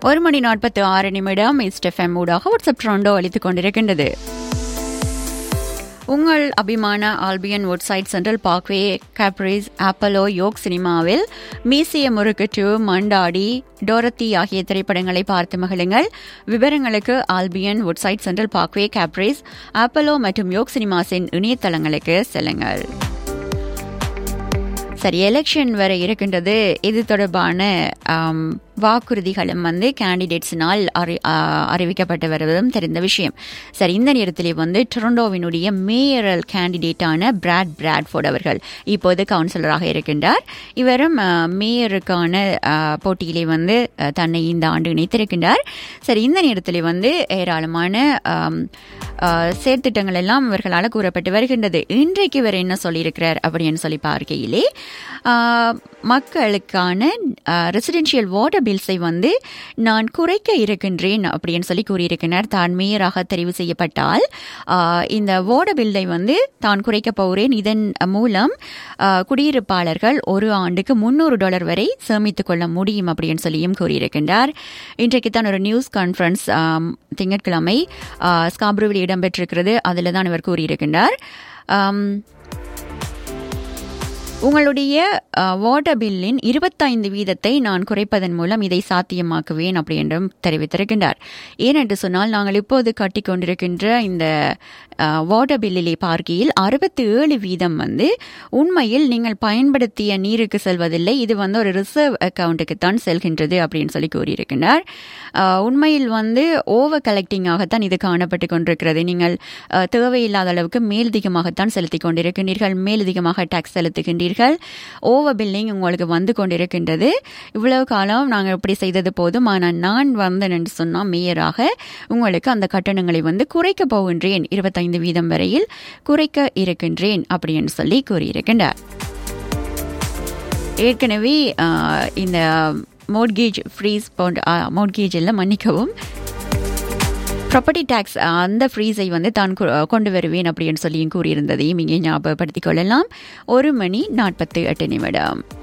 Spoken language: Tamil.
ஒரு மணி நாற்பத்தி ஆறு நிமிடம் இஸ்டெஃப்எம் ஊடாக வாட்ஸ்அப் ட்ரோண்டோ அளித்துக் கொண்டிருக்கின்றது உங்கள் அபிமான Albion Woodside Central Parkway Caprice Apollo York சினிமாவில் மீசிய முறுக்குற்று மண்டாடி டோரத்தி ஆகிய திரைப்படங்களை பார்த்து மகிழுங்கள் விவரங்களுக்கு Albion Woodside Central Parkway Caprice Apollo மற்றும் யோக் சினிமாஸின் இணையதளங்களுக்கு செல்லுங்கள் சரி எலெக்ஷன் வர இருக்கின்றது இது தொடர்பான ஆம், வாக்குறுதிகளும் வந்து கேண்டிடேட்ஸினால் அறி ஆ, அறிவிக்கப்பட்டு வருவதும் தெரிந்த விஷயம் சரி இந்த நேரத்திலே வந்து டொரண்டோவினுடைய மேயரல் கேண்டிடேட்டான பிராட் பிராட்ஃபோர்ட் அவர்கள் இப்போது கவுன்சிலராக இருக்கின்றார் இவரும் ஆ, மேயருக்கான ஆ, போட்டியிலே வந்து ஆ, தன்னை இந்த ஆண்டு இணைத்திருக்கின்றார் சரி இந்த நேரத்திலே வந்து ஏராளமான ஆம், ஆ, செயற்திட்டங்கள் எல்லாம் இவர்களால் கூறப்பட்டு வருகின்றது இன்றைக்கு இவர் என்ன சொல்லியிருக்கிறார் அப்படின்னு சொல்லி பார்க்கையிலே ஆ, மக்களுக்கான ரெசிடென்ஷியல் வாட்டர் பில்ஸை வந்து நான் குறைக்க இருக்கின்றேன் அப்படின்னு சொல்லி கூறியிருக்கிறார் தான் மேயராக தெரிவு செய்யப்பட்டால் ஆ, இந்த வாட்டர் பில்லை வந்து தான் குறைக்க போகிறேன் இதன் மூலம் ஆ, குடியிருப்பாளர்கள் ஒரு ஆண்டுக்கு முன்னூறு டாலர் வரை சேமித்துக் கொள்ள முடியும் அப்படின்னு சொல்லியும் கூறியிருக்கின்றார் இன்றைக்கு தான் ஒரு நியூஸ் கான்ஃபரன்ஸ் ஆம், திங்கட்கிழமை ஆ, ஸ்காப்ரோவில் இடம்பெற்றிருக்கிறது அதில் தான் இவர் கூறியிருக்கின்றார் ஆம், உங்களுடைய வாட்டர் பில்லின் இருபத்தைந்து வீதத்தை நான் குறைப்பதன் மூலம் இதை சாத்தியமாக்குவேன் அப்படி என்றும் தெரிவித்திருக்கின்றார் ஏனென்று சொன்னால் நாங்கள் இப்போது கட்டிக் கொண்டிருக்கின்ற இந்த வாட்டர் பில்லிலே பார்க்கையில் அறுபத்தி ஏழு வீதம் வந்து உண்மையில் நீங்கள் பயன்படுத்திய நீருக்கு செல்வதில்லை இது வந்து ஒரு ரிசர்வ் அக்கவுண்ட்டுக்கு தான் செல்கின்றது அப்படின்னு சொல்லி கூறியிருக்கின்றார் ஆஹ், உண்மையில் வந்து ஓவர் கலெக்டிங்காகத்தான் இது காணப்பட்டு கொண்டிருக்கிறது நீங்கள் ஆஹ், தேவையில்லாத அளவுக்கு மேலதிகமாகத்தான் செலுத்திக் கொண்டிருக்கின்றீர்கள் மேலதிகமாக டாக்ஸ் செலுத்துகின்றீர்கள் ஓவர் பில்லிங் உங்களுக்கு வந்து கொண்டிருக்கின்றது இவ்வளவு காலம் நாங்கள் இப்படி செய்தது போதும் ஆனால் நான் வந்தேன் என்று சொன்னால் மேயராக உங்களுக்கு அந்த கட்டணங்களை வந்து குறைக்க போகின்றேன் இருபத்தைந்து வீதம் வரையில் குறைக்க இருக்கின்றேன் அப்படின்னு சொல்லி கூறியிருக்கின்றார் ஏற்கனவே ஆஹ், இந்த மோட்கேஜ் ஃப்ரீஸ் போன்ற மோட்கேஜ் எல்லாம் மன்னிக்கவும் ப்ராப்பர்ட்டி டேக்ஸ் அந்த ஃப்ரீஸை வந்து தான் கொ- கொண்டு வருவேன் அப்படின்னு சொல்லியும் கூறியிருந்ததையும் இங்கே ஞாபகப்படுத்திக் கொள்ளலாம் ஒரு மணி நாற்பத்தி எட்டு நிமிடம்